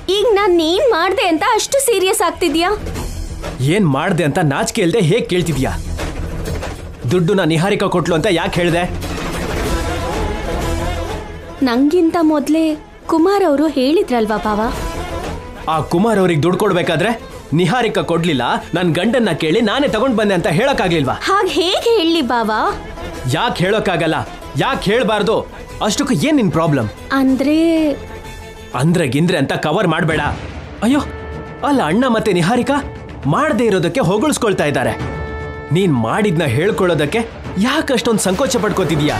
ಈಗ ನಾನು ಏನ್ ಮಾಡ್ದೆ ಅಂತ ಅಷ್ಟು ಸೀರಿಯಸ್ ಆಗ್ತಿದ್ಯಾ ಏನ್ ಮಾಡ್ದೆ ಅಂತ ನಾಚಿಕೆ ಇಲ್ದೆ ಹೇಗ್ ಕೇಳ್ತಿದ್ಯಾ ದುಡ್ಡುನ ನಿಹಾರಿಕಾ ಕೊಟ್ಲು ಅಂತ ಯಾಕೆ ಹೇಳ್ದೆ ನಂಗಿಂತ ಮೊದ್ಲೇ ಕುಮಾರ್ ಅವರು ಹೇಳಿದ್ರಲ್ವಾ ಬಾವ ಆ ಕುಮಾರ್ ಅವ್ರಿಗೆ ದುಡ್ಡು ಕೊಡ್ಬೇಕಾದ್ರೆ ನಿಹಾರಿಕಾ ಕೊಡ್ಲಿಲ್ಲ ನನ್ ಗಂಡನ್ನ ಕೇಳಿ ನಾನೇ ತಗೊಂಡ್ ಬಂದೆ ಅಂತ ಹೇಳಕ್ಕಾಗ್ಲಿಲ್ವಾ ಹಾಗೆ ಹೇಗೆ ಹೇಳಿ ಬಾವ ಯಾಕೆ ಹೇಳೋಕ್ಕಾಗಲ್ಲ ಯಾಕೆ ಹೇಳ್ಬಾರ್ದು ಅಷ್ಟಕ್ಕೂ ಏನ್ ನಿನ್ ಪ್ರಾಬ್ಲಮ್ ಅಂದ್ರೆ ಅಂದ್ರೆ ಗಿಂದ್ರೆ ಅಂತ ಕವರ್ ಮಾಡಬೇಡ ಅಯ್ಯೋ ಅಲ್ಲ ಅಣ್ಣ ಮತ್ತೆ ನಿಹಾರಿಕಾ ಮಾಡದೇ ಇರೋದಕ್ಕೆ ಹೊಗಳಿಸ್ಕೊಳ್ತಾ ಇದ್ದಾರೆ ನೀನ್ ಮಾಡಿದ್ನ ಹೇಳ್ಕೊಳ್ಳೋದಕ್ಕೆ ಯಾಕಷ್ಟೊಂದು ಸಂಕೋಚ ಪಡ್ಕೋತಿದೀಯಾ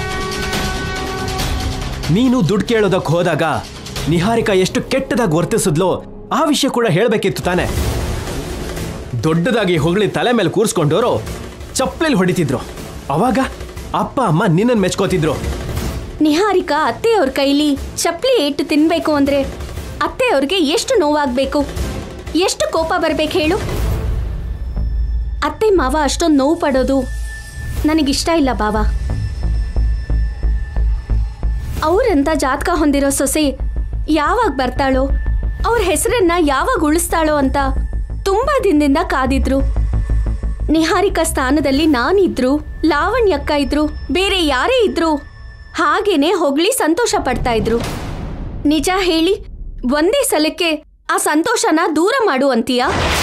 ನೀನು ದುಡ್ಡು ಕೇಳೋದಕ್ಕೆ ಹೋದಾಗ ನಿಹಾರಿಕಾ ಎಷ್ಟು ಕೆಟ್ಟದಾಗಿ ವರ್ತಿಸಿದ್ಲೋ ಆ ವಿಷಯ ಕೂಡ ಹೇಳ್ಬೇಕಿತ್ತು ತಾನೆ ದೊಡ್ಡದಾಗಿ ಹೊಗಳಿ ತಲೆ ಮೇಲೆ ಕೂರ್ಸ್ಕೊಂಡವರು ಚಪ್ಪಲಿ ಹೊಡಿತಿದ್ರು ಅವಾಗ ಅಪ್ಪ ಅಮ್ಮ ನಿನ್ನನ್ನು ಮೆಚ್ಕೋತಿದ್ರು ನಿಹಾರಿಕಾ ಅತ್ತೆಯವ್ರ ಕೈಲಿ ಚಪ್ಲಿ ಏಟು ತಿನ್ಬೇಕು ಅಂದ್ರೆ ಅತ್ತೆಯವ್ರಿಗೆ ಎಷ್ಟು ನೋವಾಗ್ಬೇಕು ಎಷ್ಟು ಕೋಪ ಬರ್ಬೇಕು ಹೇಳು ಅತ್ತೆ ಮಾವ ಅಷ್ಟೊಂದು ನೋವು ಪಡೋದು ನನಗಿಷ್ಟ ಇಲ್ಲ ಬಾವ ಅವರಂತ ಜಾತಕ ಹೊಂದಿರೋ ಸೊಸೆ ಯಾವಾಗ ಬರ್ತಾಳೋ ಅವ್ರ ಹೆಸರನ್ನ ಯಾವಾಗ ಉಳಿಸ್ತಾಳೋ ಅಂತ ತುಂಬಾ ದಿನದಿಂದ ಕಾದಿದ್ರು ನಿಹಾರಿಕಾ ಸ್ಥಾನದಲ್ಲಿ ನಾನಿದ್ರು ಲಾವಣ್ಯಕ್ಕ ಇದ್ರು ಬೇರೆ ಯಾರೇ ಇದ್ರು ಹಾಗೇನೆ ಹೊಗಳಿ ಸಂತೋಷ ಪಡ್ತಾ ಇದ್ರು ನಿಜ ಹೇಳಿ ಒಂದೇ ಸಲಕ್ಕೆ ಆ ಸಂತೋಷನ ದೂರ ಮಾಡು ಅಂತೀಯಾ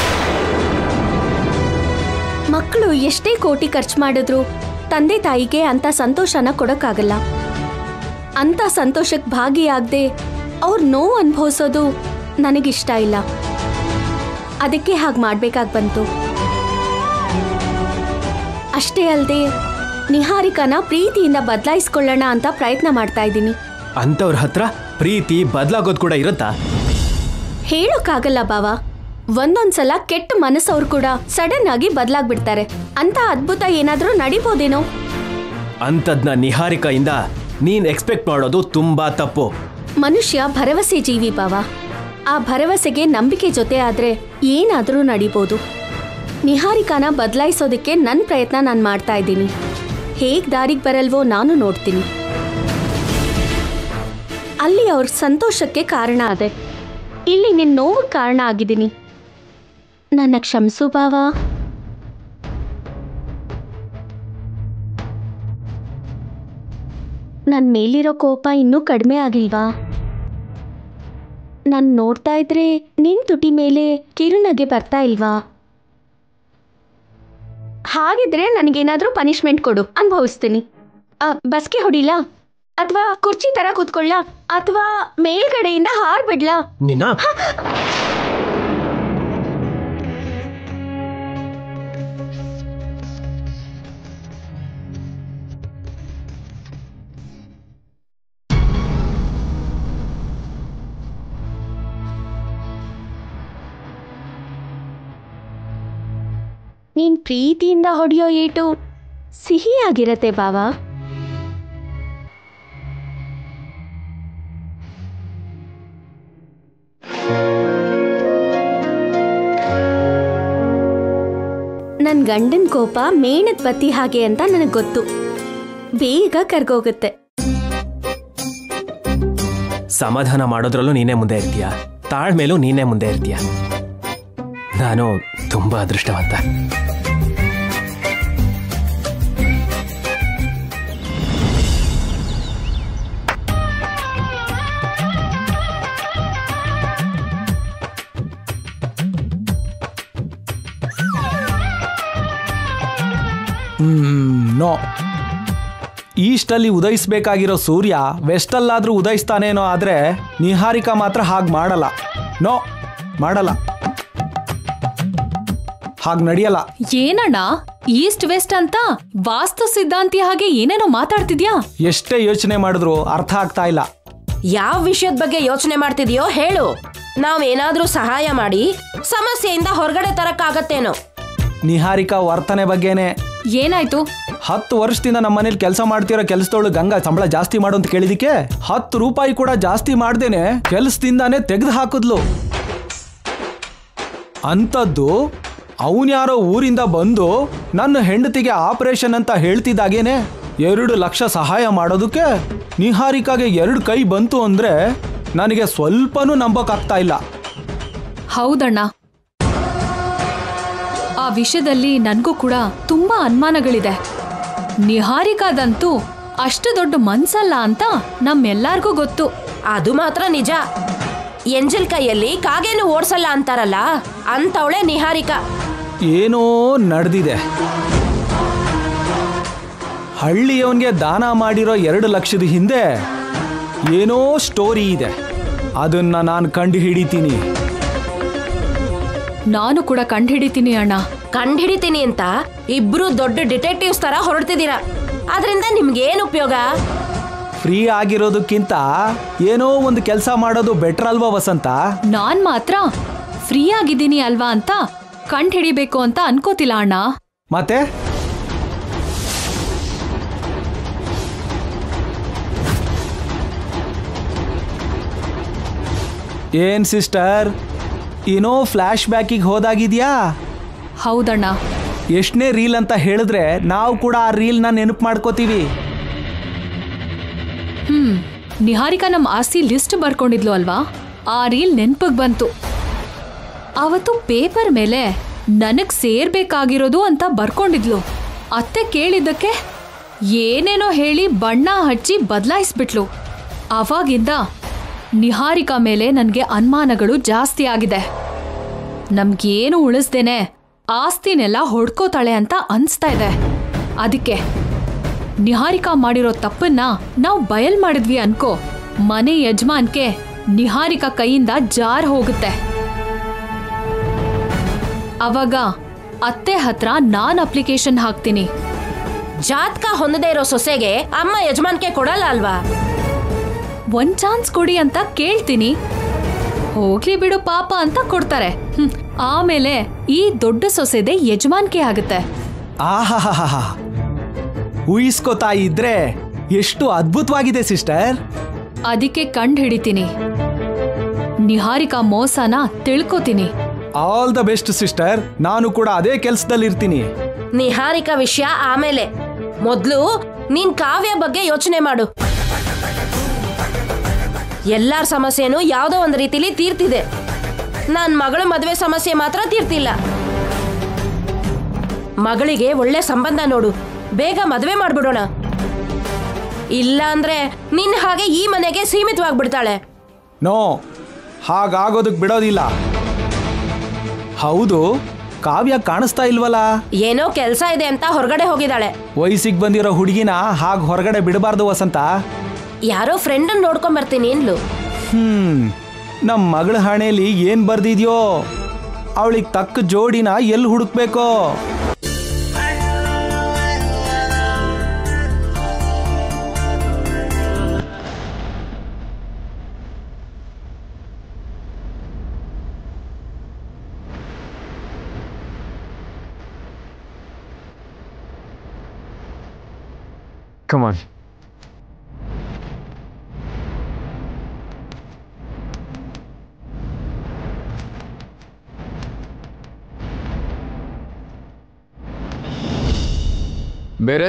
ಮಕ್ಕಳು ಎಷ್ಟೇ ಕೋಟಿ ಖರ್ಚು ಮಾಡಿದ್ರು ತಂದೆ ತಾಯಿಗೆ ಅಂತ ಸಂತೋಷನ ಕೊಡಕ್ಕಾಗಲ್ಲ ಅಂತ ಸಂತೋಷಕ್ಕೆ ಭಾಗಿಯಾಗದೆ ಅವ್ರ ನೋವು ಅನುಭವಿಸೋದು ನನಗಿಷ್ಟ ಇಲ್ಲ ಅದಕ್ಕೆ ಹಾಗೆ ಮಾಡ್ಬೇಕಾಗಿ ಬಂತು ಅಷ್ಟೇ ಅಲ್ಲದೆ ನಿಹಾರಿಕನ ಪ್ರೀತಿಯಿಂದ ಬದಲಾಯಿಸ್ಕೊಳ್ಳೋಣ ಅಂತ ಪ್ರಯತ್ನ ಮಾಡ್ತಾ ಇದ್ದೀನಿ ಅಂಥವ್ರ ಹತ್ರ ಪ್ರೀತಿ ಬದಲಾಗೋದು ಕೂಡ ಇರುತ್ತಾ ಹೇಳೋಕ್ಕಾಗಲ್ಲ ಬಾವ ಒಂದೊಂದ್ಸಲ ಕೆಟ್ಟ ಮನಸ್ಸವ್ರು ಕೂಡ ಸಡನ್ ಆಗಿ ಬದಲಾಗ್ಬಿಡ್ತಾರೆ ಅಂತ ಅದ್ಭುತ ಏನಾದ್ರೂ ನಡಿಬೋದೇನೋ ಅಂಥದ್ನ ನಿಹಾರಿಕೆಯಿಂದ ನೀನ್ ಎಕ್ಸ್ಪೆಕ್ಟ್ ಮಾಡೋದು ತುಂಬಾ ತಪ್ಪು ಮನುಷ್ಯ ಭರವಸೆ ಜೀವಿ ಬಾವ ಆ ಭರವಸೆಗೆ ನಂಬಿಕೆ ಜೊತೆ ಆದ್ರೆ ಏನಾದ್ರೂ ನಡಿಬೋದು ನಿಹಾರಿಕಾನ ಬದಲಾಯಿಸೋದಕ್ಕೆ ನನ್ನ ಪ್ರಯತ್ನ ನಾನು ಮಾಡ್ತಾ ಇದ್ದೀನಿ ಹೇಗ್ ದಾರಿಗೆ ಬರಲ್ವೋ ನಾನು ನೋಡ್ತೀನಿ ಅಲ್ಲಿ ಅವ್ರ ಸಂತೋಷಕ್ಕೆ ಕಾರಣ ಅದೆ ಇಲ್ಲಿ ನಿನ್ನ ನೋವು ಕಾರಣ ಆಗಿದ್ದೀನಿ ನನ್ನ ಕ್ಷಮಿಸು ಬಾವಾ ನನ್ನ ಮೇಲಿರೋ ಕೋಪ ಇನ್ನೂ ಕಡಿಮೆ ಆಗಿಲ್ವಾ ನಾನು ನೋಡ್ತಾ ಇದ್ರೆ ನಿನ್ ತುಟಿ ಮೇಲೆ ಕಿರುನಗೆ ಬರ್ತಾ ಇಲ್ವಾ ಹಾಗಿದ್ರೆ ನನಗೇನಾದ್ರೂ ಪನಿಷ್ಮೆಂಟ್ ಕೊಡು ಅನುಭವಿಸ್ತೀನಿ ಆ, ಬಸ್ಗೆ ಹೊಡಿಲಾ ಅಥವಾ ಕುರ್ಚಿ ತರ ಕೂತ್ಕೊಳ್ಳ ಅಥವಾ ಮೇಲ್ಗಡೆಯಿಂದ ಹಾರ್ಬಿಡ್ಲಾ ನಿನ್ನ ನೀನ್ ಪ್ರೀತಿಯಿಂದ ಹೊಡೆಯೋ ಏಟು ಸಿಹಿಯಾಗಿರತ್ತೆ ಬಾವಾ ನನ್ ಗಂಡನ್ ಕೋಪ ಮೇಣದ ಬತ್ತಿ ಹಾಗೆ ಅಂತ ನನಗೆ ಗೊತ್ತು ಬೇಗ ಕರ್ಗೋಗುತ್ತೆ ಸಮಾಧಾನ ಮಾಡೋದ್ರಲ್ಲೂ ನೀನೇ ಮುಂದೆ ಇರ್ತೀಯ ತಾಳ್ಮೇಲೂ ನೀನೇ ಮುಂದೆ ಇರ್ತೀಯ ನಾನು ತುಂಬಾ ಅದೃಷ್ಟವಂತ ಹ್ಮ್ ನೋ ಈಸ್ಟಲ್ಲಿ ಉದಯಿಸ್ಬೇಕಾಗಿರೋ ಸೂರ್ಯ ವೆಸ್ಟಲ್ಲಾದ್ರೂ ಉದಯಿಸ್ತಾನೇನೋ ಆದ್ರೆ ನಿಹಾರಿಕಾ ಮಾತ್ರ ಹಾಗೆ ಮಾಡಲ್ಲ ನೋ ಮಾಡಲ್ಲ ಹಾಗೆ ನಡೆಯಲ್ಲ ಏನಣ್ಣ ಈಸ್ಟ್ ವೆಸ್ಟ್ ಅಂತ ವಾಸ್ತು ಸಿದ್ಧಾಂತಿ ಹಾಗೆ ಏನೇನೋ ಮಾತಾಡ್ತಿದ್ಯಾ ಎಷ್ಟೇ ಯೋಚನೆ ಮಾಡಿದ್ರು ಅರ್ಥ ಆಗ್ತಾ ಇಲ್ಲ ಯಾವ ವಿಷಯದ ಬಗ್ಗೆ ಯೋಚನೆ ಮಾಡ್ತಿದ್ಯೋ ಹೇಳು ನಾವೇನಾದ್ರೂ ಸಹಾಯ ಮಾಡಿ ಸಮಸ್ಯೆಯಿಂದ ಹೊರಗಡೆ ತರಕ್ಕಾಗತ್ತೇನೋ ನಿಹಾರಿಕಾ ವರ್ತನೆ ಬಗ್ಗೆನೆ ಏನಾಯ್ತು ಹತ್ತು ವರ್ಷದಿಂದ ನಮ್ಮ ಮನೇಲಿ ಕೆಲಸ ಮಾಡ್ತಿರೋ ಕೆಲಸದವಳು ಗಂಗಾ ಸಂಬಳ ಜಾಸ್ತಿ ಮಾಡು ಅಂತ ಕೇಳಿದಿಕ್ಕೆ ಹತ್ತು ರೂಪಾಯಿ ಕೂಡ ಜಾಸ್ತಿ ಮಾಡ್ದೇನೆ ಕೆಲಸದಿಂದಾನೇ ತೆಗೆದು ಹಾಕಿದ್ಲು ಅಂಥದ್ದು ಅವನ್ಯಾರೋ ಊರಿಂದ ಬಂದು ನನ್ನ ಹೆಂಡತಿಗೆ ಆಪರೇಷನ್ ಅಂತ ಹೇಳ್ತಿದ್ದಾಗೇನೆ ಎರಡು ಲಕ್ಷ ಸಹಾಯ ಮಾಡೋದಕ್ಕೆ ನಿಹಾರಿಕಾಗೆ ಎರಡು ಕೈ ಬಂತು ಅಂದ್ರೆ ನನಗೆ ಸ್ವಲ್ಪನೂ ನಂಬೋಕ್ಕಾಗ್ತಾ ಇಲ್ಲ ಹೌದಣ್ಣ ಆ ವಿಷಯದಲ್ಲಿ ನನಗೂ ಕೂಡ ತುಂಬಾ ಅನುಮಾನಗಳಿದೆ ನಿಹಾರಿಕಾದಂತೂ ಅಷ್ಟು ದೊಡ್ಡ ಮನ್ಸಲ್ಲ ಅಂತ ನಮ್ಮೆಲ್ಲಾರ್ಗೂ ಗೊತ್ತು ಅದು ಮಾತ್ರ ನಿಜ ಎಂಜಲ್ ಕೈಯಲ್ಲಿ ಕಾಗೇನು ಓಡ್ಸಲ್ಲ ಅಂತಾರಲ್ಲ ಅಂತವಳೆ ನಿಹಾರಿಕಾ ಏನೋ ನಡೆದಿದೆ ಹಳ್ಳಿಯವನ್ಗೆ ದಾನ ಮಾಡಿರೋ ಎರಡು ಲಕ್ಷದ ಹಿಂದೆ ಏನೋ ಸ್ಟೋರಿ ಇದೆ ಅದನ್ನ ನಾನು ಕಂಡು ಹಿಡಿತೀನಿ ನಾನು ಕೂಡ ಕಂಡ್ಹಿಡಿತೀನಿ ಅಣ್ಣ ಕಂಡ್ಹಿಡಿತೀನಿ ಅಂತ ಇಬ್ರು ದೊಡ್ಡ ಡಿಟೆಕ್ಟಿವ್ಸ್ ತರ ಹೊರಡ್ತಿದ್ದೀರಾ ಅದರಿಂದ ನಿಮ್ಗೇನ್ ಉಪಯೋಗ ಫ್ರೀ ಆಗಿರೋದಕ್ಕಿಂತ ಏನೋ ಒಂದು ಕೆಲಸ ಮಾಡೋದು ಬೆಟ್ರ್ ಅಲ್ವಾ ವಸಂತ ನಾನ್ ಮಾತ್ರ ಫ್ರೀ ಆಗಿದ್ದೀನಿ ಅಲ್ವಾ ಅಂತ ಕಂಡ್ಹಿಡಿಬೇಕು ಅಂತ ಅನ್ಕೋತಿಲ್ಲ ಅಣ್ಣ ಮತ್ತೆ ಏನ್ ಸಿಸ್ಟರ್ ಏನೋ ಫ್ಲ್ಯಾಶ್ ಬ್ಯಾಕಿಗೆ ಹೋದಾಗಿದ್ಯಾ ಹೌದಣ್ಣ ಎಷ್ಟನೇ ರೀಲ್ ಅಂತ ಹೇಳಿದ್ರೆ ನಾವು ಕೂಡ ಆ ರೀಲ್ನ ನೆನಪು ಮಾಡ್ಕೋತೀವಿ ಹ್ಮ್ ನಿಹಾರಿಕಾ ನಮ್ಮ ಆಸ್ತಿ ಲಿಸ್ಟ್ ಬರ್ಕೊಂಡಿದ್ಲು ಅಲ್ವಾ ಆ ರೀಲ್ ನೆನ್ಪಗ್ ಬಂತು ಅವತ್ತು ಪೇಪರ್ ಮೇಲೆ ನನಗ್ ಸೇರ್ಬೇಕಾಗಿರೋದು ಅಂತ ಬರ್ಕೊಂಡಿದ್ಲು ಅತ್ತೆ ಕೇಳಿದ್ದಕ್ಕೆ ಏನೇನೋ ಹೇಳಿ ಬಣ್ಣ ಹಚ್ಚಿ ಬದಲಾಯಿಸ್ಬಿಟ್ಲು ಅವಾಗಿಂದ ನಿಹಾರಿಕಾ ಮೇಲೆ ನನಗೆ ಅನುಮಾನಗಳು ಜಾಸ್ತಿ ಆಗಿದೆ ನಮ್ಗೇನು ಉಳಿಸ್ದೇನೆ ಆಸ್ತಿನೆಲ್ಲ ಹೊಡ್ಕೋತಾಳೆ ಅಂತ ಅನ್ಸ್ತಾ ಇದೆ ಅದಕ್ಕೆ ನಿಹಾರಿಕಾ ಮಾಡಿರೋ ತಪ್ಪನ್ನ ನಾವು ಬಯಲ್ ಮಾಡಿದ್ವಿ ಅನ್ಕೋ ಮನೆ ಯಜಮಾನ್ಕೆ ನಿಹಾರಿಕಾ ಕೈಯಿಂದ ಜಾರ್ ಹೋಗುತ್ತೆ ಅವಾಗ ಅತ್ತೆ ಹತ್ರ ನಾನ್ ಅಪ್ಲಿಕೇಶನ್ ಹಾಕ್ತೀನಿ ಜಾತಕ ಹೊಂದದೇ ಇರೋ ಸೊಸೆಗೆ ಅಮ್ಮ ಯಜಮಾನ್ಕೆ ಕೊಡಲ್ಲ ಅಲ್ವಾ ಒಂದ್ ಚಾನ್ಸ್ ಕೊಡಿ ಅಂತ ಕೇಳ್ತೀನಿ ಹೋಗ್ಲಿ ಬಿಡು ಪಾಪ ಅಂತ ಕೊಡ್ತಾರೆ ಹ್ಮ್. ಆಮೇಲೆ ಈ ದೊಡ್ಡ ಸೊಸೆದೆ ಯಜಮಾನ್ಕೆ ಆಗುತ್ತೆ ಆಹಾಹಾಹಾ ಊಹಿಸ್ಕೋತಾ ಇದ್ರೆ ಎಷ್ಟು ಅದ್ಭುತವಾಗಿದೆ ಸಿಸ್ಟರ್ ಅದಕ್ಕೆ ಕಂಡು ಹಿಡಿತೀನಿ ನಿಹಾರಿಕಾ ಮೋಸನ ತಿಳ್ಕೊತೀನಿ ಆಲ್ ದ ಬೆಸ್ಟ್ ಸಿಸ್ಟರ್ ನಾನು ಕೂಡ ಅದೇ ಕೆಲಸದಲ್ಲಿ ಇರ್ತೀನಿ ನಿಹಾರಿಕಾ ವಿಷಯ ಆಮೇಲೆ ಮೊದ್ಲು ನೀನ್ ಕಾವ್ಯ ಬಗ್ಗೆ ಯೋಚನೆ ಮಾಡು ಎಲ್ಲಾರ ಸಮಸ್ಯೆನೂ ಯಾವ್ದೋ ಒಂದು ರೀತಿಲಿ ತೀರ್ತಿದೆ ನನ್ ಮಗಳ ಮದುವೆ ಸಮಸ್ಯೆ ಮಾತ್ರ ತೀರ್ತಿಲ್ಲ ಮಗಳಿಗೆ ಒಳ್ಳೆ ಸಂಬಂಧ ನೋಡು ಬೇಗ ಮದುವೆ ಮಾಡ್ಬಿಡೋಣ ಇಲ್ಲ ಅಂದ್ರೆ ನಿನ್ ಹಾಗೆ ಈ ಮನೆಗೆ ಸೀಮಿತವಾಗ್ಬಿಡ್ತಾಳೆ ನೋ ಹಾಗಾಗೋದಕ್ಕೆ ಬಿಡೋದಿಲ್ಲ ಹೌದು ಕಾವ್ಯ ಕಾಣಿಸ್ತಾ ಇಲ್ವಲ್ಲ ಏನೋ ಕೆಲ್ಸ ಇದೆ ಅಂತ ಹೊರಗಡೆ ಹೋಗಿದ್ದಾಳೆ ವಯಸ್ಸಿಗೆ ಬಂದಿರೋ ಹುಡುಗಿನ ಹಾಗೆ ಹೊರಗಡೆ ಬಿಡಬಾರ್ದು ವಸಂತ ಯಾರೋ ಫ್ರೆಂಡ್ ನೋಡ್ಕೊಂಡ್ ಬರ್ತೀನಿ ಇನ್ಲು ಹ್ಮ್ ನಮ್ಮ ಮಗಳ ಹಣೆಯಲ್ಲಿ ಏನ್ ಬರ್ದಿದ್ಯೋ ಅವಳಿಗೆ ತಕ್ಕ ಜೋಡಿನ ಎಲ್ಲಿ ಹುಡುಕ್ಬೇಕೋ Come on. ಬೇರೆ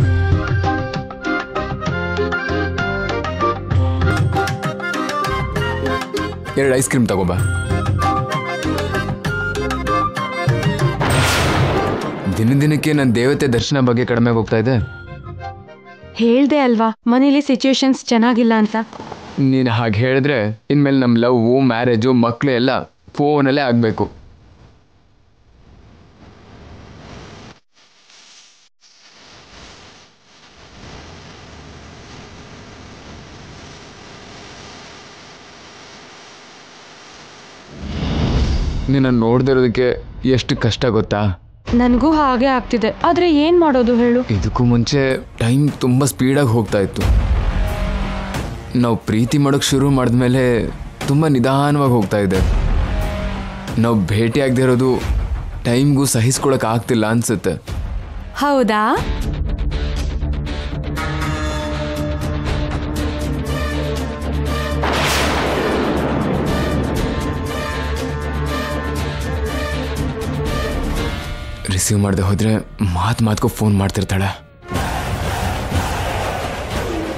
ಎರಡು ಐಸ್ ಕ್ರೀಮ್ ತಗೋಬಾ ದಿನ ದಿನಕ್ಕೆ ನನ್ನ ದೇವತೆ ದರ್ಶನ ಬಗ್ಗೆ ಕಡಿಮೆ ಹೋಗ್ತಾ ಇದೆ ಹೇಳ್ದೆ ಅಲ್ವಾ ಮನೇಲಿ ಸಿಚುವೇಶನ್ಸ್ ಚೆನ್ನಾಗಿಲ್ಲ ಅಂತ ನೀನು ಹಾಗೆ ಹೇಳಿದ್ರೆ ಇನ್ಮೇಲೆ ನಮ್ಮ ಲವ್ವು ಮ್ಯಾರೇಜು ಮಕ್ಕಳು ಎಲ್ಲ ಫೋನಲ್ಲೇ ಆಗಬೇಕು ನಿನ್ನ ನೋಡ್ದಿರೋದಕ್ಕೆ ಎಷ್ಟು ಕಷ್ಟ ಗೊತ್ತಾ ನನಗೂ ಹಾಗೆ ಆಗ್ತಿದೆ ಆದ್ರೆ ಏನ್ ಮಾಡೋದು ಹೇಳು ಇದಕ್ಕೂ ಮುಂಚೆ ಟೈಮ್ ತುಂಬ ಸ್ಪೀಡಾಗಿ ಹೋಗ್ತಾ ಇತ್ತು ನಾವು ಪ್ರೀತಿ ಮಾಡೋಕ್ಕೆ ಶುರು ಮಾಡಿದ್ಮೇಲೆ ತುಂಬ ನಿಧಾನವಾಗಿ ಹೋಗ್ತಾ ಇದೆ ನಾವು ಭೇಟಿ ಆಗದೆ ಇರೋದು ಟೈಮ್ಗೂ ಸಹಿಸ್ಕೊಳಕ್ ಆಗ್ತಿಲ್ಲ ಅನ್ಸುತ್ತೆ ಹೌದಾ ರಿಸೀವ್ ಮಾಡದೆ ಹೋದ್ರೆ ಮಾತು ಮಾತ್ಕೋ ಫೋನ್ ಮಾಡ್ತಿರ್ತಾಳೆ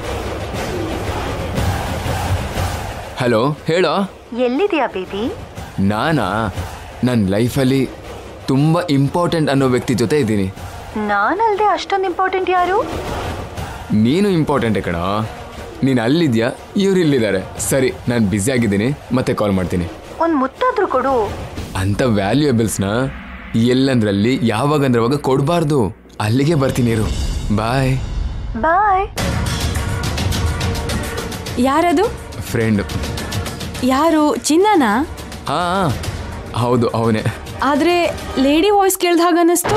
ಹಲೋ ಹೇಳೋ ಎಲ್ಲಿದೆಯಾ ಬೇಬಿ ನಾನಾ ನನ್ನ ಲೈಫಲ್ಲಿ ತುಂಬ ಇಂಪಾರ್ಟೆಂಟ್ ಅನ್ನೋ ವ್ಯಕ್ತಿ ಜೊತೆ ಇದ್ದೀನಿ ನಾನಲ್ದೆ ಅಷ್ಟೊಂದು ಇಂಪಾರ್ಟೆಂಟ್ ಯಾರು ನೀನು ಇಂಪಾರ್ಟೆಂಟೇ ಕಣ ನೀನು ಅಲ್ಲಿದ್ಯಾ ಇವ್ರು ಇಲ್ಲಿದ್ದಾರೆ ಸರಿ ನಾನು ಬ್ಯುಸಿ ಆಗಿದ್ದೀನಿ ಮತ್ತೆ ಕಾಲ್ ಮಾಡ್ತೀನಿ ಒಂದು ಮುತ್ತಾದ್ರೂ ಕೊಡು ಅಂಥ ವ್ಯಾಲ್ಯೂಯಬಲ್ಸ್ನ ಎಲ್ಲಂದ್ರಲ್ಲಿ ಯಾವಾಗಂದ್ರವಾಗ ಕೊಡಬಾರ್ದು ಅಲ್ಲಿಗೆ ಬರ್ತೀನಿ ಇರು ಬಾಯ್ ಬಾಯ್ ಯಾರದು ಫ್ರೆಂಡ್ ಯಾರು ಚಿನ್ನನಾ ಹಾಂ ಹೌದು ಅವನೇ ಆದ್ರೆ ಲೇಡಿ ವಾಯ್ಸ್ ಕೇಳ್ದ ಹಾಗ ಅನ್ನಿಸ್ತು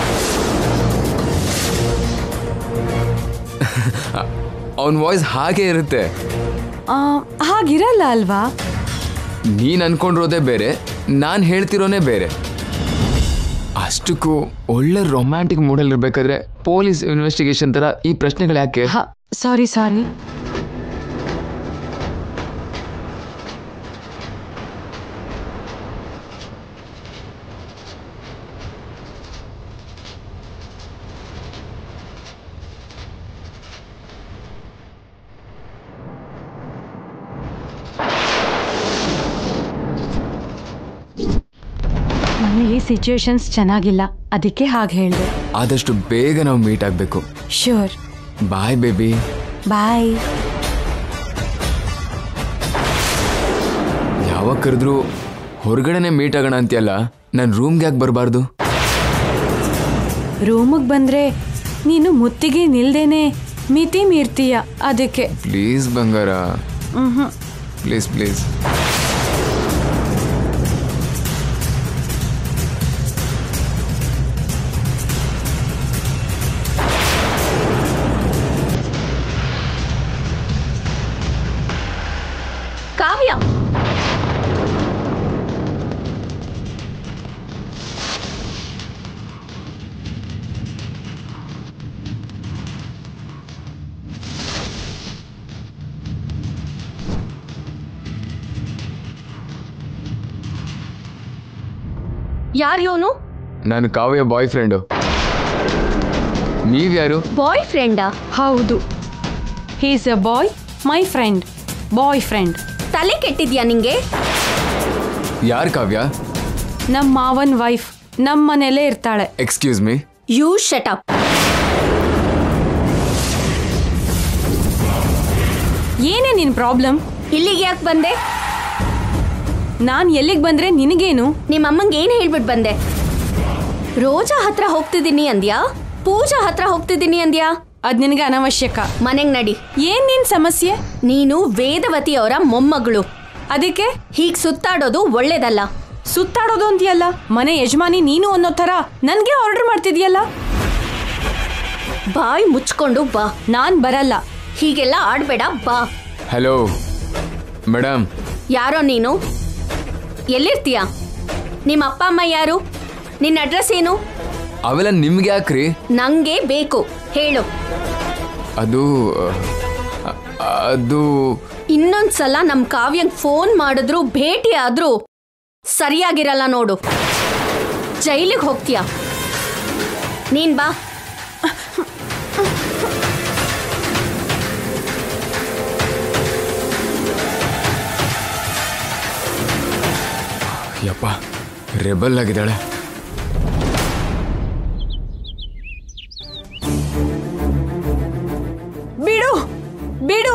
ಅವನ ವಾಯ್ಸ್ ಹಾಗೆ ಇರುತ್ತೆ ಆ, ಹಾಗಿರಲ್ಲ ಅಲ್ವಾ ನೀನು ಅನ್ಕೊಂಡಿರೋದೇ ಬೇರೆ ನಾನು ಹೇಳ್ತಿರೋನೇ ಬೇರೆ ಅಷ್ಟಕ್ಕೂ ಒಳ್ಳೆ ರೊಮ್ಯಾಂಟಿಕ್ ಮೂಡಲ್ಲಿ ಇರಬೇಕಾದ್ರೆ ಪೊಲೀಸ್ ಇನ್ವೆಸ್ಟಿಗೇಷನ್ ಥರ ಈ ಪ್ರಶ್ನೆಗಳು ಯಾಕೆ ಸಾರಿ ಸಾರಿ ಮನೇಲಿ ಸಿಚುವೇಶನ್ಸ್ ಚೆನ್ನಾಗಿಲ್ಲ ಅದಕ್ಕೆ ಹಾಗೆ ಹೇಳಿದೆ ಆದಷ್ಟು ಬೇಗ ನಾವು ಮೀಟ್ ಆಗಬೇಕು ಶ್ಯೂರ್ ಬಾಯ್ ಬೇಬಿ ಬಾಯ್ ಯಾವಾಗ ಕರೆದ್ರು ಹೊರಗಡೆನೆ ಮೀಟ್ ಆಗೋಣ ಅಂತೀಯಲ್ಲ ನನ್ನ ರೂಮ್ಗೆ ಯಾಕೆ ಬರಬಾರ್ದು ರೂಮಿಗೆ ಬಂದ್ರೆ ನೀನು ಮುತ್ತಿಗೆ ನಿಲ್ದೇನೆ ಮಿತಿ ಮೀರ್ತೀಯ ಅದಕ್ಕೆ ಪ್ಲೀಸ್ ಬಂಗಾರ ಪ್ಲೀಸ್ ಪ್ಲೀಸ್ ಕಾವ್ಯ ಯಾರು ಇವನು ನಾನು ಕಾವ್ಯ ಬಾಯ್ ಫ್ರೆಂಡು ನೀವ್ಯಾರು ಬಾಯ್ ಫ್ರೆಂಡಾ ಹೌದು he's a boy my friend boy friend ತಲೆ ಕೆಟ್ಟಿದ್ಯಾ ನಿಂಗೆ ಯಾರು ಕಾವ್ಯ ನಮ್ಮ ಮಾವನ್ ವೈಫ್ ನಮ್ಮ ಮನೇಲೇ ಇರ್ತಾಳೆ excuse me you shut up ಏನೇ ನಿನ್ ಪ್ರಾಬ್ಲಮ್ ಇಲ್ಲಿಗೆ ಯಾಕೆ ಬಂದೆ ನಾನ್ ಎಲ್ಲಿಗೆ ಬಂದ್ರೆ ನಿನಗೇನು ನಿಮ್ಮ ಅಮ್ಮಂಗೆ ಏನು ಹೇಳ್ಬಿಟ್ಟು ಬಂದೆ ರೋಜಾ ಹತ್ರ ಹೋಗ್ತಿದ್ದೀನಿ ಅಂದ್ಯಾ ಪೂಜಾ ಹತ್ರ ಹೋಗ್ತಿದ್ದೀನಿ ಅಂದ್ಯಾ ಅದ್ ನಿನಗೆ ಅನವಶ್ಯಕ ಮನೆಗ್ ನಡಿ ಏನ್ ನಿನ್ ಸಮಸ್ಯೆ ನೀನು ವೇದವತಿ ಅವರ ಮೊಮ್ಮಗಳು ಅದಕ್ಕೆ ಹೀಗ್ ಸುತ್ತಾಡೋದು ಒಳ್ಳೇದಲ್ಲ ಸುತ್ತಾಡೋದು ಅಂತೀಯಲ್ಲ ಮನೆ ಯಜಮಾನಿ ನೀನು ಅನ್ನೋ ಥರ ನನ್ಗೆ ಆರ್ಡರ್ ಮಾಡ್ತಿದ್ಯಲ್ಲ ಬಾಯ್ ಮುಚ್ಕೊಂಡು ಬಾ ನಾನ್ ಬರಲ್ಲ ಹೀಗೆಲ್ಲ ಆಡ್ಬೇಡ ಬಾ ಹಲೋ ಮೇಡಮ್ ಯಾರೋ ನೀನು ಎಲ್ಲಿರ್ತೀಯ ನಿಮ್ಮ ಅಪ್ಪ ಅಮ್ಮ ಯಾರು ನಿನ್ನ ಅಡ್ರೆಸ್ ಏನು ಅವೆಲ್ಲ ನಿಮ್ಗೆ ಯಾಕ್ರಿ ನಂಗೆ ಬೇಕು ಹೇಳು ಅದು ಅ- ಅದು ಇನ್ನೊಂದ್ಸಲ ನಮ್ ಕಾವ್ಯಂಗ್ ಫೋನ್ ಮಾಡಿದ್ರು ಭೇಟಿ ಆದ್ರೂ ಸರಿಯಾಗಿರಲ್ಲ ನೋಡು ಜೈಲಿಗೆ ಹೋಗ್ತೀಯ ನೀನ್ ಬಾ ಯಪ್ಪ ರೆಬಲ್ ಆಗಿದ್ದಾಳೆ ಬಿಡು ಬಿಡು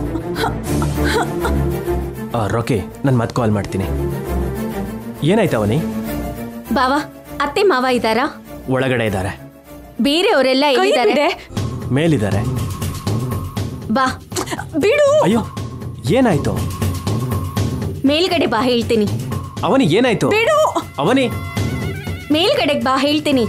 ರೋಕೆ ನಾನು ಮತ್ತೆ ಕಾಲ್ ಮಾಡ್ತೀನಿ ಏನಾಯ್ತು ಅವನಿ ಬಾವಾ ಅತ್ತೆ ಮಾವ ಇದ್ದಾರಾ ಒಳಗಡೆ ಇದ್ದಾರೆ ಬೇರೆಯವರೆಲ್ಲ ಕೈ ಎಲ್ಲಿದ್ದಾರೆ ಬಿಡೆ ಮೇಲಿದ್ದಾರೆ ಬಾ ಬಿಡು ಅಯ್ಯೋ ಏನಾಯ್ತು ಮೇಲ್ಗಡೆ ಬಾ ಹೇಳ್ತೀನಿ ಅವನಿ ಏನಾಯ್ತು ಬಿಡು ಅವನಿ ಮೇಲ್ಗಡೆಗ್ ಬಾ ಹೇಳ್ತೀನಿ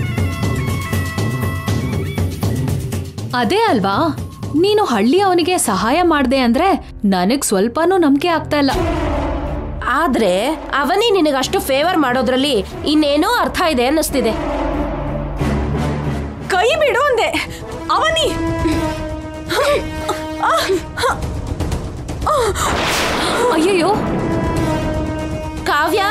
ಅದೇ ಅಲ್ವಾ ನೀನು ಹಳ್ಳಿ ಅವನಿಗೆ ಸಹಾಯ ಮಾಡ್ದೆ ಅಂದ್ರೆ ನನಗ್ ಸ್ವಲ್ಪನೂ ನಂಬಿಕೆ ಆಗ್ತಾ ಇಲ್ಲ ಆದ್ರೆ ಅವನೇ ನಿನಗಷ್ಟು ಫೇವರ್ ಮಾಡೋದ್ರಲ್ಲಿ ಇನ್ನೇನೋ ಅರ್ಥ ಇದೆ ಅನ್ನಿಸ್ತಿದೆ ಕೈ ಬಿಡು ಅಂದೆ ಅವನಿ ಅಯ್ಯಯ್ಯೋ ಕಾವ್ಯ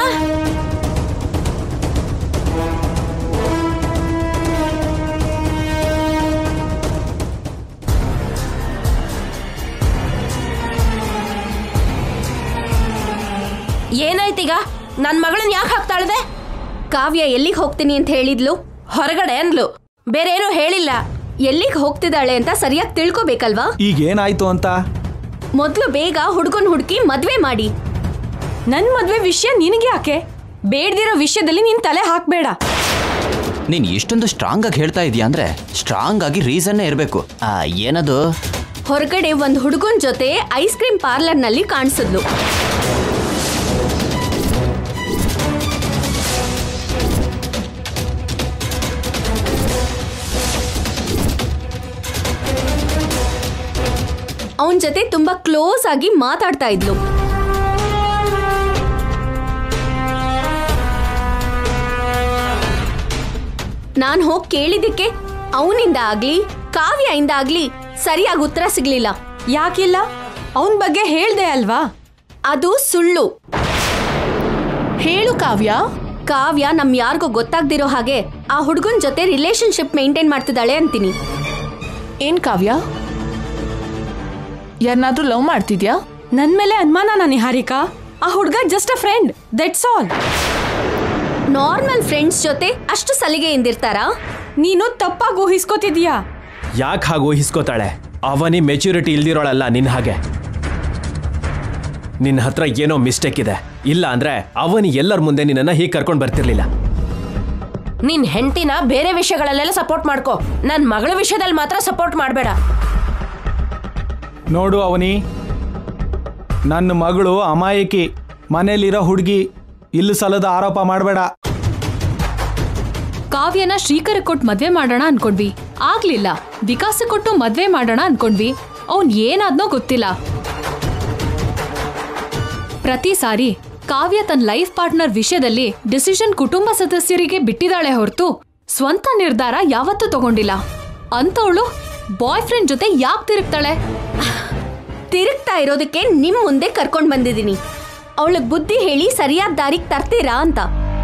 ಏನಾಯ್ತೀಗ ನನ್ ಮಗಳನ್ನ ಯಾಕೆ ಹಾಕ್ತಾಳ್ದೆ ಕಾವ್ಯ ಎಲ್ಲಿಗೆ ಹೋಗ್ತೀನಿ ಅಂತ ಹೇಳಿದ್ಲು ಹೊರಗಡೆ ಅನ್ಲು ಬೇರೆ ಏನೂ ಹೇಳಿಲ್ಲ ಎಲ್ಲಿಗೆ ಹೋಗ್ತಿದ್ದಾಳೆ ಅಂತ ಸರಿಯಾಗಿ ತಿಳ್ಕೊಬೇಕಲ್ವಾ ಈಗ ಏನಾಯ್ತು ಅಂತ ಮೊದ್ಲು ಬೇಗ ಹುಡ್ಗನ್ ಹುಡುಕಿ ಮದ್ವೆ ಮಾಡಿ ನನ್ ಮದ್ವೆ ವಿಷಯ ನಿನಗೆ ಯಾಕೆ ಬೇಡ್ದಿರೋ ವಿಷಯದಲ್ಲಿ ನೀನ್ ತಲೆ ಹಾಕ್ಬೇಡ ನೀನು ಇಷ್ಟೊಂದು ಸ್ಟ್ರಾಂಗ್ ಆಗಿ ಹೇಳ್ತಾ ಇದೀಯ ಅಂದ್ರೆ ಸ್ಟ್ರಾಂಗ್ ಆಗಿ ರೀಸನ್ನೇ ಇರಬೇಕು ಏನದು ಹೊರಗಡೆ ಒಂದ್ ಹುಡುಗನ್ ಜೊತೆ ಐಸ್ ಕ್ರೀಮ್ ಪಾರ್ಲರ್ ನಲ್ಲಿ ಕಾಣಿಸಿದ್ಲು ಅವನ್ ಜೊತೆ ತುಂಬಾ ಕ್ಲೋಸ್ ಆಗಿ ಮಾತಾಡ್ತಾ ಇದ್ಲು ನಾನ್ ಹೋಗ್ ಕೇಳಿದ್ದಕ್ಕೆ ಅವನಿಂದ ಆಗ್ಲಿ ಕಾವ್ಯಿಂದ ಆಗ್ಲಿ ಸರಿಯಾಗಿ ಉತ್ತರ ಸಿಗ್ಲಿಲ್ಲ ಯಾಕಿಲ್ಲ ಅವನ್ ಬಗ್ಗೆ ಹೇಳ್ದೆ ಅಲ್ವಾ ಅದು ಸುಳ್ಳು ಹೇಳು ಕಾವ್ಯ ಕಾವ್ಯ ನಮ್ ಯಾರಿಗೂ ಗೊತ್ತಾಗ್ದಿರೋ ಹಾಗೆ ಆ ಹುಡುಗನ್ ಜೊತೆ ರಿಲೇಶನ್ಶಿಪ್ ಮೇಂಟೈನ್ ಮಾಡ್ತಿದ್ದಾಳೆ ಅಂತೀನಿ ಏನ್ ಕಾವ್ಯ ಯಾರನ್ನಾದ್ರೂ ಲವ್ ಮಾಡ್ತಿದ್ಯಾ ನನ್ ಮೇಲೆ ಅನುಮಾನ ನಿಹಾರಿಕಾ ಆ ಹುಡ್ಗ just a friend that's all normal friends ಜೊತೆ ಅಷ್ಟು ಸಲಿಗೆಯಿಂದಿರ್ತಾರಾ ನೀನು ತಪ್ಪಾಗಿ ಊಹಿಸ್ಕೋತಿದ್ಯಾ ಯಾಕೆ ಹಾಗೆ ಊಹಿಸ್ಕೋತಾಳೆ ಅವನಿ ಮೆಚ್ಯೂರಿಟಿ ಇಲ್ದಿರೋಳಲ್ಲ ನಿನ್ನ ಹಾಗೆ ನಿನ್ನ ಹತ್ರ ಏನೋ ಮಿಸ್ಟೇಕ್ ಇದೆ ಇಲ್ಲ ಅಂದ್ರೆ ಅವನಿ ಎಲ್ಲರ ಮುಂದೆ ನಿನ್ನನ್ನ ಹೀಗೆ ಕರ್ಕೊಂಡು ಬರ್ತಿರ್ಲಿಲ್ಲ ನಿನ್ ಹೆಂಡತಿನ ಬೇರೆ ವಿಷಯಗಳಲ್ಲೆಲ್ಲ ಸಪೋರ್ಟ್ ಮಾಡ್ಕೋ ನನ್ ಮಗಳ ವಿಷಯದಲ್ಲಿ ಮಾತ್ರ ಸಪೋರ್ಟ್ ಮಾಡಬೇಡ ನೋಡು ಅವನಿ ನನ್ನ ಮಗಳು ಅಮಾಯಕಿ ಮನೇಲಿರೋ ಹುಡುಗಿ ಇಲ್ಲಿ ಸಲದ ಆರೋಪ ಮಾಡಬೇಡ ಕಾವ್ಯನ ಶ್ರೀಕರ ಕೊಟ್ಟು ಮದ್ವೆ ಮಾಡೋಣ ಅನ್ಕೊಂಡ್ವಿ ಆಗ್ಲಿಲ್ಲ ವಿಕಾಸ ಕೊಟ್ಟು ಮದ್ವೆ ಮಾಡೋಣ ಅನ್ಕೊಂಡ್ವಿ ಅವ್ನ್ ಏನಾದ್ನೋ ಗೊತ್ತಿಲ್ಲ ಪ್ರತಿ ಸಾರಿ ಕಾವ್ಯ ತನ್ನ ಲೈಫ್ ಪಾರ್ಟ್ನರ್ ವಿಷಯದಲ್ಲಿ ಡಿಸಿಷನ್ ಕುಟುಂಬ ಸದಸ್ಯರಿಗೆ ಬಿಟ್ಟಿದ್ದಾಳೆ ಹೊರತು ಸ್ವಂತ ನಿರ್ಧಾರ ಯಾವತ್ತೂ ತಗೊಂಡಿಲ್ಲ ಅಂತವಳು ಬಾಯ್ ಫ್ರೆಂಡ್ ಜೊತೆ ಯಾಕೆ ತಿರುಗ್ತಾಳೆ ತಿರುಗ್ತಾ ಇರೋದಕ್ಕೆ ನಿಮ್ ಮುಂದೆ ಕರ್ಕೊಂಡ್ ಬಂದಿದ್ದೀನಿ ಅವಳಿಗೆ ಬುದ್ಧಿ ಹೇಳಿ ಸರಿಯಾದ ದಾರಿಗೆ ತರ್ತೀರಾ ಅಂತ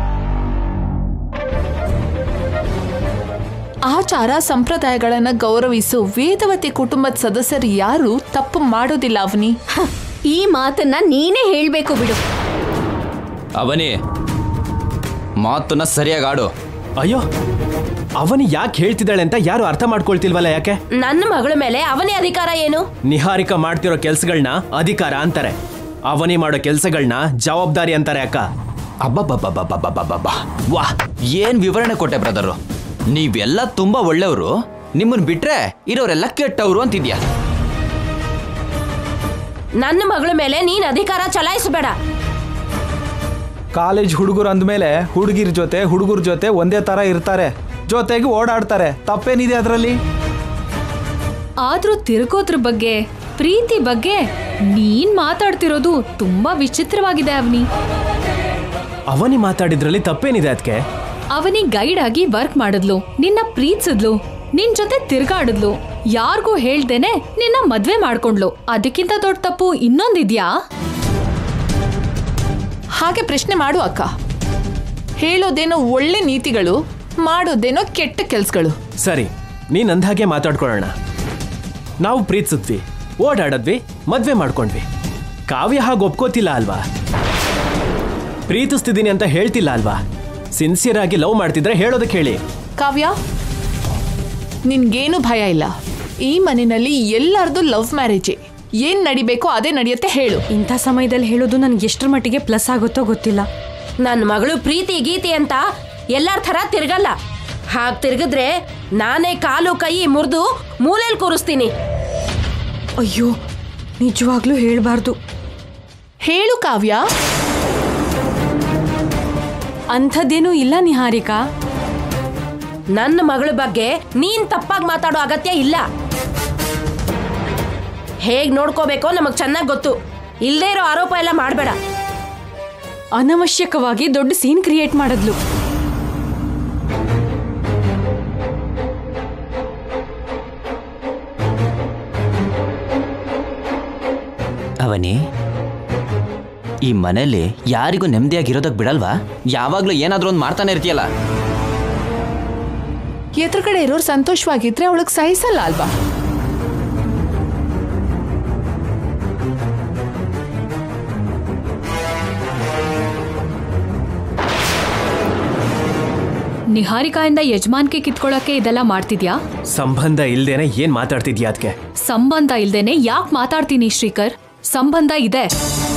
ಆಚಾರ ಸಂಪ್ರದಾಯಗಳನ್ನ ಗೌರವಿಸು ವೇದವತಿ ಕುಟುಂಬದ ಸದಸ್ಯರು ಯಾರು ತಪ್ಪು ಮಾಡೋದಿಲ್ಲ ಅವನಿ ಹ, ಈ ಮಾತನ್ನ ನೀನೇ ಹೇಳ್ಬೇಕು ಬಿಡು ಅವನಿ ಮಾತನ್ನ ಸರಿಯಾಗಿ ಆಡು ಅಯ್ಯೋ ಅವನಿ ಯಾಕೆ ಹೇಳ್ತಿದ್ದಾಳೆ ಅಂತ ಯಾರು ಅರ್ಥ ಮಾಡ್ಕೊಳ್ತಿಲ್ವಲ್ಲ ಯಾಕೆ ನನ್ನ ಮಗಳ ಮೇಲೆ ಅವನೇ ಅಧಿಕಾರ ಏನು ನಿಹಾರಿಕ ಮಾಡ್ತಿರೋ ಕೆಲ್ಸಗಳನ್ನ ಅಧಿಕಾರ ಅಂತಾರೆ ಅವನಿ ಮಾಡೋ ಕೆಲ್ಸಗಳನ್ನ ಜವಾಬ್ದಾರಿ ಅಂತಾರೆ ಅಕ್ಕ ಅಬ್ಬಬ್ಬಬ್ಬಬ್ಬಬ್ಬಬ್ಬಬ್ಬ ವಾಹ್ ಏನ್ ವಿವರಣೆ ಕೊಟ್ಟೆ ಬ್ರದರು ನೀವೆಲ್ಲ ತುಂಬಾ ಒಳ್ಳೆಯವರು ನಿಮ್ಮನ್ ಬಿಟ್ರೆ ಇರೋರೆಲ್ಲ ಕೆಟ್ಟವರು ಅಂತಿದ್ಯಾ ನನ್ನ ಮಗಳ ಮೇಲೆ ನೀನ್ ಅಧಿಕಾರ ಚಲಾಯಿಸಬೇಡ ಕಾಲೇಜ್ ಹುಡುಗರು ಅಂದಮೇಲೆ ಹುಡುಗಿರ ಜೊತೆ ಹುಡುಗರ ಜೊತೆ ಒಂದೇ ಥರ ಇರ್ತಾರೆ ಜೊತೆಗೆ ಓಡಾಡ್ತಾರೆ ತಪ್ಪೇನಿದೆ ಅದರಲ್ಲಿ ಆದ್ರೂ ತಿರುಗೋದ್ರ ಬಗ್ಗೆ ಪ್ರೀತಿ ಬಗ್ಗೆ ನೀನ್ ಮಾತಾಡ್ತಿರೋದು ತುಂಬಾ ವಿಚಿತ್ರವಾಗಿದೆ ಅವನಿ ಅವನಿ ಮಾತಾಡಿದ್ರಲ್ಲಿ ತಪ್ಪೇನಿದೆ ಅದಕ್ಕೆ ಅವನಿ ಗೈಡ್ ಆಗಿ ವರ್ಕ್ ಮಾಡಿದ್ಲು ನಿನ್ನ ಪ್ರೀತಿಸಿದ್ಲು ನಿನ್ ಜೊತೆ ತಿರ್ಗಾಡಿದ್ಲು ಯಾರಿಗೂ ಹೇಳ್ದೇನೆ ನಿನ್ನ ಮದ್ವೆ ಮಾಡ್ಕೊಂಡ್ಲು ಅದಕ್ಕಿಂತ ದೊಡ್ಡ ತಪ್ಪು ಇನ್ನೊಂದಿದ್ಯಾ ಹಾಗೆ ಪ್ರಶ್ನೆ ಮಾಡು ಅಕ್ಕ ಹೇಳೋದೇನೋ ಒಳ್ಳೆ ನೀತಿಗಳು ಮಾಡೋದೇನೋ ಕೆಟ್ಟ ಕೆಲ್ಸಗಳು ಸರಿ ನೀನ್ ಅಂದ್ಹಾಗೆ ಮಾತಾಡ್ಕೊಳ್ಳೋಣ ನಾವು ಪ್ರೀತಿಸಿದ್ವಿ ಓಡಾಡದ್ವಿ ಮದ್ವೆ ಮಾಡ್ಕೊಂಡ್ವಿ ಕಾವ್ಯ ಹಾಗೆ ಒಪ್ಕೋತಿಲ್ಲ ಅಲ್ವಾ ಪ್ರೀತಿಸ್ತಿದ್ದೀನಿ ಅಂತ ಹೇಳ್ತಿಲ್ಲ ಅಲ್ವಾ ಸಿನ್ಸಿಯರ್ ಆಗಿ ಲವ್ ಮಾಡ್ತಿದ್ರೆ ಹೇಳೋದಕ್ಕೆ ಹೇಳಿ ಕಾವ್ಯ ನಿನ್ಗೇನು ಭಯ ಇಲ್ಲ ಈ ಮನೆಯಲ್ಲಿ ಎಲ್ಲರದು ಲವ್ ಮ್ಯಾರೇಜೇ ಏನ್ ನಡಿಬೇಕೋ ಅದೇ ನಡೆಯುತ್ತೆ ಹೇಳು ಇಂಥ ಸಮಯದಲ್ಲಿ ಹೇಳೋದು ನನ್ಗೆ ಎಷ್ಟರ ಮಟ್ಟಿಗೆ ಪ್ಲಸ್ ಆಗುತ್ತೋ ಗೊತ್ತಿಲ್ಲ ನನ್ನ ಮಗಳು ಪ್ರೀತಿ ಗೀತಿ ಅಂತ ಎಲ್ಲರ ಥರ ತಿರ್ಗಲ್ಲ ಹಾಗೆ ತಿರ್ಗಿದ್ರೆ ನಾನೇ ಕಾಲು ಕೈ ಮುರಿದು ಮೂಲೆಯಲ್ಲಿ ಕೂರಿಸ್ತೀನಿ ಅಯ್ಯೋ ನಿಜವಾಗ್ಲೂ ಹೇಳ್ಬಾರ್ದು ಹೇಳು ಕಾವ್ಯ ಅಂಥದ್ದೇನೂ ಇಲ್ಲ ನಿಹಾರಿಕಾ ನನ್ನ ಮಗಳ ಬಗ್ಗೆ ನೀನ್ ತಪ್ಪಾಗಿ ಮಾತಾಡೋ ಅಗತ್ಯ ಇಲ್ಲ ಹೇಗ್ ನೋಡ್ಕೋಬೇಕೋ ನಮಗ್ ಚೆನ್ನಾಗಿ ಗೊತ್ತು ಇಲ್ಲದೇ ಇರೋ ಆರೋಪ ಎಲ್ಲ ಮಾಡಬೇಡ ಅನವಶ್ಯಕವಾಗಿ ದೊಡ್ಡ ಸೀನ್ ಕ್ರಿಯೇಟ್ ಮಾಡಿದ್ಲು ಅವನಿ ಈ ಮನೇಲಿ ಯಾರಿಗೂ ನೆಮ್ಮದಿಯಾಗಿರೋದಕ್ಕೆ ಬಿಡಲ್ವಾ ಯಾವಾಗ್ಲೂ ಏನಾದ್ರೂ ಒಂದು ಮಾಡ್ತಾನೆ ಇರ್ತೀಯಲ್ಲ ಎದುರುಗಡೆ ಇರೋರು ಸಂತೋಷವಾಗಿದ್ರೆ ಅವಳಿಗೆ ಸಹಿಸಲ್ಲ ಅಲ್ವಾ ನಿಹಾರಿಕಾಯಿಂದ ಯಜಮಾನ್ಕೆ ಕಿತ್ಕೊಳ್ಳೋಕೆ ಇದೆಲ್ಲ ಮಾಡ್ತಿದ್ಯಾ ಸಂಬಂಧ ಇಲ್ದೇನೆ ಏನ್ ಮಾತಾಡ್ತಿದ್ಯಾ ಅದಕ್ಕೆ ಸಂಬಂಧ ಇಲ್ದೇನೆ ಯಾಕೆ ಮಾತಾಡ್ತೀನಿ ಶ್ರೀಕರ್ ಸಂಬಂಧ ಇದೆ